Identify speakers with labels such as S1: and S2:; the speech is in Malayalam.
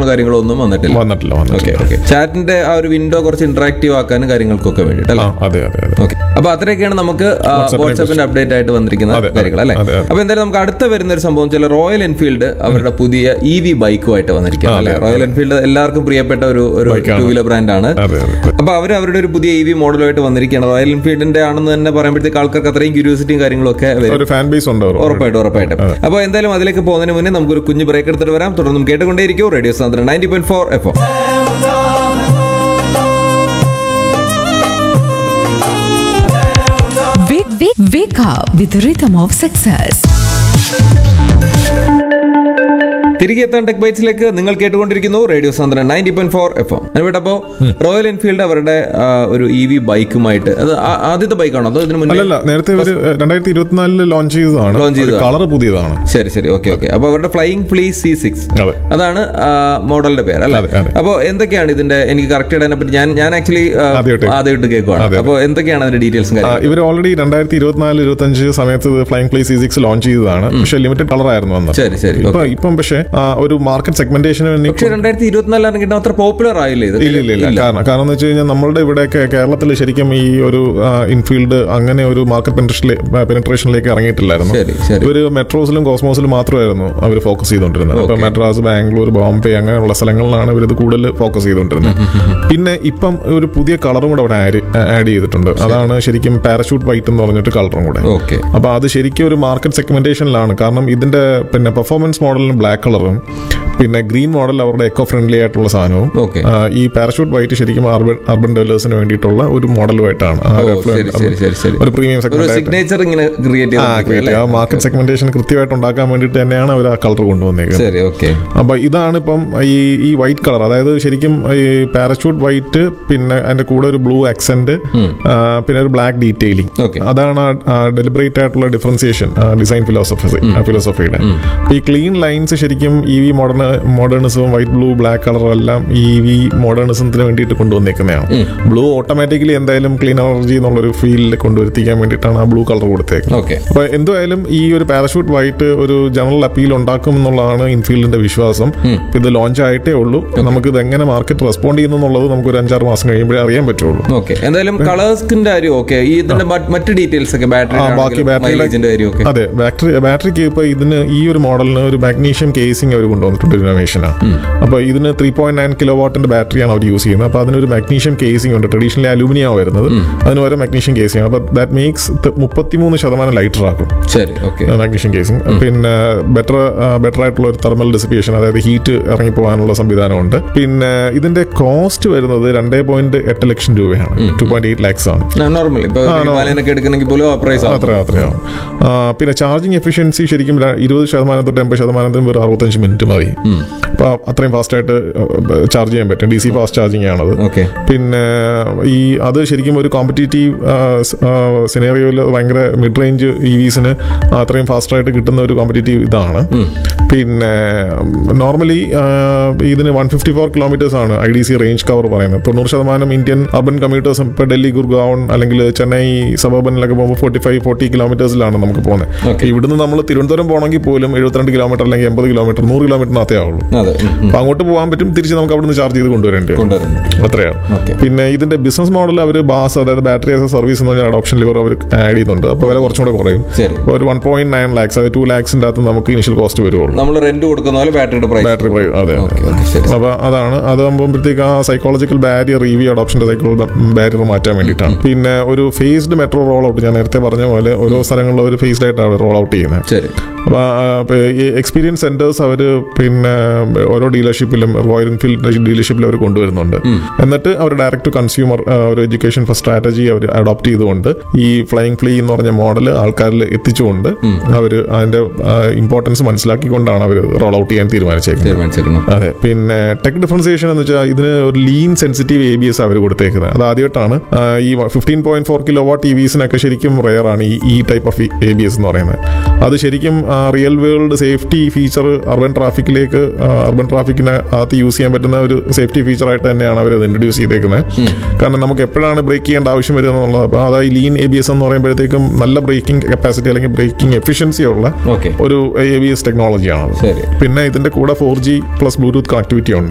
S1: പ്രശ്നങ്ങളും കാര്യങ്ങളും ഒന്നും വന്നിട്ടില്ല
S2: വന്നിട്ടില്ല
S1: ഓക്കെ
S2: വന്നിട്ടില്ല
S1: ഓക്കെ ചാറ്റിന്റെ ആ ഒരു വിൻഡോ കുറച്ച് ഇന്ററാക്റ്റീവ് ആക്കാനും കാര്യങ്ങൾക്കൊക്കെ വേണ്ടിയിട്ടല്ലേ
S2: ആ അതെ അതെ അതെ
S1: ഓക്കെ അപ്പൊ അത്രയൊക്കെയാണ് നമുക്ക് വാട്സാപ്പിന്റെ അപ്ഡേറ്റ് ആയിട്ട് വന്നിരിക്കുന്ന
S2: അതെ,
S1: കാര്യങ്ങൾ അല്ലേ
S2: അതെ, അതെ.
S1: അപ്പൊ എന്തായാലും നമുക്ക് അടുത്ത വരുന്ന ഒരു സംഭവം ചില റോയൽ എൻഫീൽഡ് അവരുടെ പുതിയ ഇ വി ബൈക്കുമായിട്ട് വന്നിരിക്കുകയാണ് അല്ലേ റോയൽ എൻഫീൽഡ് എല്ലാവർക്കും പ്രിയപ്പെട്ട ഒരു ഒരു ടൂ വീലർ ബ്രാൻഡാണ്
S2: അതെ അതെ
S1: അപ്പൊ അവർ അവരുടെ ഒരു പുതിയ ഇ വി മോഡലുമായിട്ട് വന്നിരിക്കുകയാണ് റോയൽ എൻഫീൽഡിന്റെ ആണെന്ന് തന്നെ പറയുമ്പോഴത്തേക്ക് ആൾക്കാർക്ക് അത്രയും ക്യൂരിയോസിറ്റിയും കാര്യങ്ങളും ഒക്കെ വരും
S2: ഒരു ഫാൻ ബേസ് ഉണ്ട് അവർക്ക്.
S1: ഉറപ്പായിട്ടും ഉറപ്പായിട്ടും അപ്പോൾ എന്തായാലും അതിലേക്ക് പോകുന്നതിന് മുന്നേ നമുക്കൊരു കുഞ്ഞു ബ്രേക്ക് എടുത്തിട്ട് വരാം തുടർന്നും കേട്ടുകൊണ്ടേയിരിക്കും റേഡിയോ സാന്ദ്രൻ ninety point four F
S3: Wake, wake, wake up with the rhythm of success.
S1: തിരികെ എത്താൻ ടെക് ബൈറ്റ്സിലേക്ക് നിങ്ങൾ കേട്ടുകൊണ്ടിരിക്കുന്നു റേഡിയോ സാന്ദ്രൻ ninety point four F M അനുവേട്ടപ്പോ റോയൽ എൻഫീൽഡ് അവരുടെ ആ, ഒരു ഇ വി ബൈക്കുമായിട്ട് അത് ആ- ആദ്യത്തെ ബൈക്കാണോ അതോ ഇതിന് മുന്നേ
S2: അല്ലല്ല നേരത്തെ ഇവര് രണ്ടായിരത്തി ഇരുപത്തിനാലില് ലോഞ്ച് ചെയ്തതാണ്
S1: Launch ചെയ്തതാണ്.
S2: കളർ പുതിയതാണ്
S1: ശരി ശരി ഓക്കെ ഓക്കെ അപ്പൊ അവരുടെ ഫ്ലൈയിങ് ഫ്ലീ സി സിക്സ്
S2: അതെ
S1: അതാണ് മോഡലിന്റെ പേര് അല്ലേ
S2: അതെ, അതെ.
S1: അപ്പോൾ എന്തൊക്കെയാണ് ഇതിന്റെ എനിക്ക് കറക്റ്റ് അതിനെ പറ്റി ഞാൻ ഞാൻ ആക്ച്വലി
S2: ആദ്യമായിട്ട്
S1: ആദ്യമായിട്ട് കേൾക്കുവാണ്
S2: അതെ.
S1: അപ്പോൾ എന്തൊക്കെയാണ് അതിന്റെ ഡീറ്റെയിൽസും
S2: ആ,
S1: കാര്യങ്ങളും
S2: ഇവർ ഓൾറെഡി രണ്ടായിരത്തി ഇരുപത്തിനാല് ഇരുപത്തഞ്ച് സമയത്ത് ഇത് flying play C six launch ചെയ്തതാണ് പക്ഷെ ലിമിറ്റഡ് കളർ ആയിരുന്നു അന്ന്
S1: ശരി ശരി
S2: ഇപ്പൊ ഇപ്പം പക്ഷേ ആ, ഒരു മാർക്കറ്റ് സെഗ്മെന്റേഷന് വേണ്ടി
S1: പക്ഷെ രണ്ടായിരത്തി ഇരുപത്തിനാലിൽ ഇറങ്ങിയിട്ട് അത്ര പോപ്പുലർ ആയില്ലേ ഇത്
S2: ഇല്ല ഇല്ല ഇല്ല കാരണം കാരണം എന്ന് വെച്ച് കഴിഞ്ഞാൽ നമ്മളുടെ ഇവിടെയൊക്കെ കേരളത്തിൽ ശരിക്കും ഈ ഒരു ഇൻഫീൽഡ് അങ്ങനെ ഒരു മാർക്കറ്റ് പെനിട്രേഷനിലേക്ക് ഇറങ്ങിയിട്ടില്ലായിരുന്നു
S1: ശരി ശരി
S2: ഇവര് മെട്രോസിലും കോസ്മോസിലും മാത്രമായിരുന്നു അവർ ഫോക്കസ് ചെയ്തുകൊണ്ടിരുന്നത് ഇപ്പൊ മെഡ്രാസ് ബാംഗ്ലൂർ ബോംബെ അങ്ങനെയുള്ള സ്ഥലങ്ങളിലാണ് ഇവരിത് കൂടുതൽ ഫോക്കസ് ചെയ്തുകൊണ്ടിരുന്നത് പിന്നെ ഇപ്പം ഒരു പുതിയ കളറും കൂടെ അവിടെ ആഡ് ആഡ് ചെയ്തിട്ടുണ്ട് അതാണ് ശരിക്കും പാരഷൂട്ട് വൈറ്റ് എന്ന് പറഞ്ഞിട്ട് കളറും കൂടെ
S1: ഓക്കെ
S2: അപ്പൊ അത് ശരിക്കും ഒരു മാർക്കറ്റ് സെഗ്മെന്റേഷനിലാണ് കാരണം ഇതിന്റെ പിന്നെ പെർഫോമൻസ് മോഡലിന് ബ്ലാക്ക് കളറും പിന്നെ ഗ്രീൻ മോഡൽ അവരുടെ എക്കോ ഫ്രണ്ട്ലി ആയിട്ടുള്ള സാധനവും
S1: ഓക്കെ
S2: ആ, ഈ പാരഷൂട്ട് വൈറ്റ് ശരിക്കും അർബൻ അർബൻ ഡെവലേഴ്സിന് വേണ്ടിയിട്ടുള്ള ഒരു മോഡലുമായിട്ടാണ് ആ
S1: ഓ,
S2: ഒരു
S1: ശരി ശരി ശരി ശരി
S2: ഒരു പ്രീമിയം
S1: ഒരു
S2: സെഗ്മെന്റ്
S1: സിഗ്നേച്ചർ ഇങ്ങനെ ക്രിയേറ്റ്
S2: ആ create ആ മാർക്കറ്റ് സെഗ്മെന്റേഷൻ കൃത്യമായിട്ട് ഉണ്ടാക്കാൻ വേണ്ടിയിട്ട് തന്നെയാണ് അവർ ആ കളർ കൊണ്ടുവന്നേക്കുന്നത്
S1: ശരി ഓക്കെ
S2: അപ്പൊ ഇതാണ് ഇപ്പം ഈ ഈ വൈറ്റ് കളർ അതായത് ശരിക്കും ഈ പാരഷൂട്ട് വൈറ്റ് പിന്നെ അതിന്റെ കൂടെ ഒരു ബ്ലൂ ആക്സെന്റ് പിന്നെ ഒരു ബ്ലാക്ക് ഡീറ്റെയിലിംഗ്
S1: ഓക്കെ
S2: അതാണ് ഡെലിബറേറ്റ് ആയിട്ടുള്ള ഡിഫറൻസിയേഷൻ ഡിസൈൻ ഫിലോസഫി ഫിലോസഫിയുടെ ഈ ക്ലീൻ ലൈൻസ് ശരിക്കും ഇ വി മോഡേൺ മോഡേണിസവും വൈറ്റ് ബ്ലൂ ബ്ലാക്ക് കളറും എല്ലാം ഇ വി മോഡേണിസത്തിന് വേണ്ടിയിട്ട് കൊണ്ടുവന്നേക്കുന്നതാണ് ബ്ലൂ ഓട്ടോമാറ്റിക്കലി എന്തായാലും ക്ലീൻ എനർജി എന്നുള്ളൊരു ഫീൽഡിൽ കൊണ്ടുവരുത്തിക്കാൻ വേണ്ടിയിട്ടാണ് ആ ബ്ലൂ കളർ കൊടുത്തേക്കുന്നത്
S1: ഓക്കെ
S2: അപ്പൊ എന്തായാലും ഈ ഒരു പാരഷൂട്ട് വൈറ്റ് ഒരു ജനറൽ അപ്പീൽ ഉണ്ടാക്കും എന്നുള്ളതാണ് ഇൻഫീൽഡിന്റെ വിശ്വാസം ഇപ്പൊ ഇത് ലോഞ്ച് ആയിട്ടേ ഉള്ളൂ നമുക്ക് ഇത് എങ്ങനെ മാർക്കറ്റ് റെസ്പോണ്ട് ചെയ്യുന്നു എന്നുള്ളത് നമുക്ക് ഒരു അഞ്ചാറ് മാസം കഴിയുമ്പോഴേ അറിയാൻ പറ്റുള്ളൂ
S1: ഓക്കെ എന്തായാലും കളേഴ്സിന്റെ കാര്യം ഓക്കെ ഈ ഇതിന്റെ മറ്റ് മറ്റ് ഡീറ്റെയിൽസ് ഒക്കെ ബാറ്ററി
S2: ആ, ബാക്കി ബാറ്ററിയുടെ
S1: മൈലേജിന്റെ കാര്യം ഒക്കെ
S2: അതെ ബാറ്ററി ബാറ്ററിക്ക് ഇപ്പൊ ഇതിന് ഈ ഒരു മോഡലിന് ഒരു മാഗ്നീഷ്യം കേസിംഗ് അവർ കൊണ്ടുവന്നിട്ടുണ്ട് ഇന്നോവേഷനാണ് അപ്പൊ ഇതിന് ത്രീ പോയിന്റ് നയൻ കിലോ വാട്ടിന്റെ ബാറ്ററിയാണ് അവർ യൂസ് ചെയ്യുന്നത് അപ്പൊ അതിനൊരു മാഗ്നീഷ്യം കേസിംഗ് ഉണ്ട് ട്രഡീഷണലി അലൂമിനിയം വരുന്നത് അതിന് വരെ മാഗ്നീഷ്യം കേസിംഗ് അപ്പൊ ദാറ്റ് മേക്സ് മുപ്പത്തിമൂന്ന് ശതമാനം ലൈറ്റർ ആക്കും
S1: ശരി ഓക്കെ
S2: മാഗ്നീഷ്യം കേസിംഗ് പിന്നെ ബെറ്റർ ബെറ്റർ ആയിട്ടുള്ള ഒരു തെർമൽ ഡിസിപ്പിയേഷൻ അതായത് ഹീറ്റ് ഇറങ്ങി പോകാനുള്ള സംവിധാനമുണ്ട് പിന്നെ ഇതിന്റെ കോസ്റ്റ് വരുന്നത് രണ്ടേ പോയിന്റ് എട്ട് ലക്ഷം രൂപയാണ് ടു പോയിന്റ് എയ്റ്റ് ലാക്സ് ആണ്
S1: നോർമൽ ഇപ്പൊ ഹിമാലയനൊക്കെ എടുക്കണമെങ്കിൽ പോലും ആ പ്രൈസ്
S2: അത്ര അത്രയാവും ആ, പിന്നെ ചാർജിങ് എഫിഷ്യൻസി ശരിക്കും ര- ഇരുപത് ശതമാനം തൊട്ട് എൺപത് ശതമാനത്തിന് വെറും അറുപത്തഞ്ച് മിനിറ്റ് മതി അപ്പൊ അത്രയും ഫാസ്റ്റ് ആയിട്ട് ചാർജ് ചെയ്യാൻ പറ്റും ഡി സി ഫാസ്റ്റ് ചാർജിങ് ആണത്
S1: ഓക്കെ
S2: പിന്നെ ഈ അത് ശരിക്കും ഒരു കോമ്പറ്റീറ്റീവ് സിനേറിയോയിൽ ഭയങ്കര മിഡ് റേഞ്ച് ഇ വിസിന് അത്രയും ഫാസ്റ്റായിട്ട് കിട്ടുന്ന ഒരു കോമ്പറ്റീറ്റീവ് ഇതാണ് പിന്നെ നോർമലി ഇതിന് വൺ ഫിഫ്റ്റി ഫോർ കിലോമീറ്റേഴ്സ് ആണ് I D C range cover പറയുന്നത് തൊണ്ണൂറ് ശതമാനം ഇന്ത്യൻ അർബൻ കമ്മ്യൂട്ടേഴ്സ് ഇപ്പോൾ ഡൽഹി ഗുർഗാവൺ അല്ലെങ്കിൽ ചെന്നൈ സബർബനിലൊക്കെ പോകുമ്പോൾ ഫോർട്ടി ഫൈവ് ഫോർട്ടി കിലോമീറ്റേഴ്സിലാണ് നമുക്ക് പോകുന്നത്
S1: Okay.
S2: ഇവിടുന്ന് നമ്മൾ തിരുവനന്തപുരം പോകണമെങ്കിൽ പോലും എഴുപത്തിരണ്ട് കിലോമീറ്റർ അല്ലെങ്കിൽ എൺപത് കിലോമീറ്റർ നൂറ് കിലോമീറ്ററിനകത്തേ ആവുള്ളൂ
S1: അതെ ഉം, ഉം.
S2: അപ്പൊ അങ്ങോട്ട് പോകാൻ പറ്റും തിരിച്ച് നമുക്ക് അവിടുന്ന് ചാർജ് ചെയ്ത് കൊണ്ടുവരേണ്ടി വരും
S1: കൊണ്ടുവരുന്നു
S2: അത്രയാണ്
S1: Okay.
S2: പിന്നെ ഇതിന്റെ ബിസിനസ് മോഡൽ അവർ ബാസ് അതായത് ബാറ്ററി ആസ് എ സർവീസ് എന്ന് പറഞ്ഞ അഡോപ്ഷൻ ലിവർ അവർ ആഡ് ചെയ്യുന്നുണ്ട് അപ്പോൾ വില കുറച്ചും കൂടെ കുറയും
S1: ശരി
S2: അപ്പോൾ ഒരു വൺ പോയിന്റ് നയൻ ലാക്സ് അതായത് ടു ലാക്സിന്റെ അകത്ത് നമുക്ക് ഇനിഷ്യൽ കോസ്റ്റ് വരുവുള്ളൂ
S1: നമ്മൾ റെന്റ് കൊടുക്കുന്ന പോലെ ബാറ്ററിയുടെ പ്രൈസ്
S2: ബാറ്ററി പ്രൈസ് അതെ
S1: ഓക്കെ ഓക്കെ ശരി
S2: അപ്പൊ അതാണ് അതാകുമ്പോഴത്തേക്ക് ആ സൈക്കോളജിക്കൽ ബാരിയർ ഇ വി അഡോപ്ഷന്റെ സൈക്കോളജിക്കൽ ബാരിയർ മാറ്റാൻ വേണ്ടിയിട്ടാണ് പിന്നെ ഒരു ഫേസ്ഡ് മെട്രോ റോൾ ഔട്ട് ഞാൻ നേരത്തെ പറഞ്ഞ പോലെ ഓരോ സ്ഥലങ്ങളിലും ഒരു ഫേസ്ഡ് ആയിട്ടാണ് റോൾ ഔട്ട് ചെയ്യുന്നത്
S1: ശരി
S2: അപ്പൊ ആ, ഇപ്പൊ ഈ എക്സ്പീരിയൻസ് സെന്റേഴ്സ് അവർ പിന്നെ ഓരോ ഡീലർഷിപ്പിലും റോയൽ എൻഫീൽഡ് ഡീലർഷിപ്പിലും അവർ കൊണ്ടുവരുന്നുണ്ട് എന്നിട്ട് അവർ ഡയറക്റ്റ് ടു കൺസ്യൂമർ ഒരു എഡ്യൂക്കേഷൻ ഫസ്റ്റ് സ്ട്രാറ്റജി അവർ അഡോപ്റ്റ് ചെയ്തുകൊണ്ട് ഈ ഫ്ലൈയിങ് ഫ്ലീ എന്ന് പറഞ്ഞ മോഡൽ ആൾക്കാരിൽ എത്തിച്ചുകൊണ്ട് അവർ അതിന്റെ ഇമ്പോർട്ടൻസ് മനസ്സിലാക്കിക്കൊണ്ടാണ് അവർ റോൾ ഔട്ട് ചെയ്യാൻ തീരുമാനിച്ചേക്കുന്നത്
S1: തീരുമാനിച്ചിരുന്നു
S2: അതെ പിന്നെ ടെക് ഡിഫറൻസിയേഷൻ എന്ന് വെച്ചാൽ ഇതിന് ഒരു lean sensitive A B S അവർ കൊടുത്തേക്കുന്നത് അത് ആദ്യമായിട്ടാണ് ആ, ഈ fifteen point four kilo watt T വിസിനൊക്കെ ശരിക്കും റെയർ ആണ് ഈ ഈ type of A B S എന്ന് പറയുന്നത് അത് ശരിക്കും real world safety feature urban ട്രാഫിക്കിലേക്ക് അർബൻ ട്രാഫിക്കിന് അകത്ത് യൂസ് ചെയ്യാൻ പറ്റുന്ന ഒരു സേഫ്റ്റി ഫീച്ചർ ആയിട്ട് തന്നെയാണ് അവർ അത് ഇൻട്രൊഡ്യൂസ് ചെയ്തേക്കുന്നത് കാരണം നമുക്ക് എപ്പോഴാണ് ബ്രേക്ക് ചെയ്യേണ്ട ആവശ്യം വരിക എന്നുള്ളത് അപ്പോൾ അതായത് ലീൻ എ ബി എസ് എന്ന് പറയുമ്പോഴത്തേക്കും നല്ല ബ്രേക്കിംഗ് കപ്പാസിറ്റി അല്ലെങ്കിൽ ബ്രേക്കിംഗ് എഫിഷ്യൻസി ഉള്ള
S1: ഓക്കെ
S2: ഒരു എ ബി എസ് ടെക്നോളജിയാണ്
S1: ശരി
S2: പിന്നെ ഇതിന്റെ കൂടെ four G plus Bluetooth connectivity ഉണ്ട്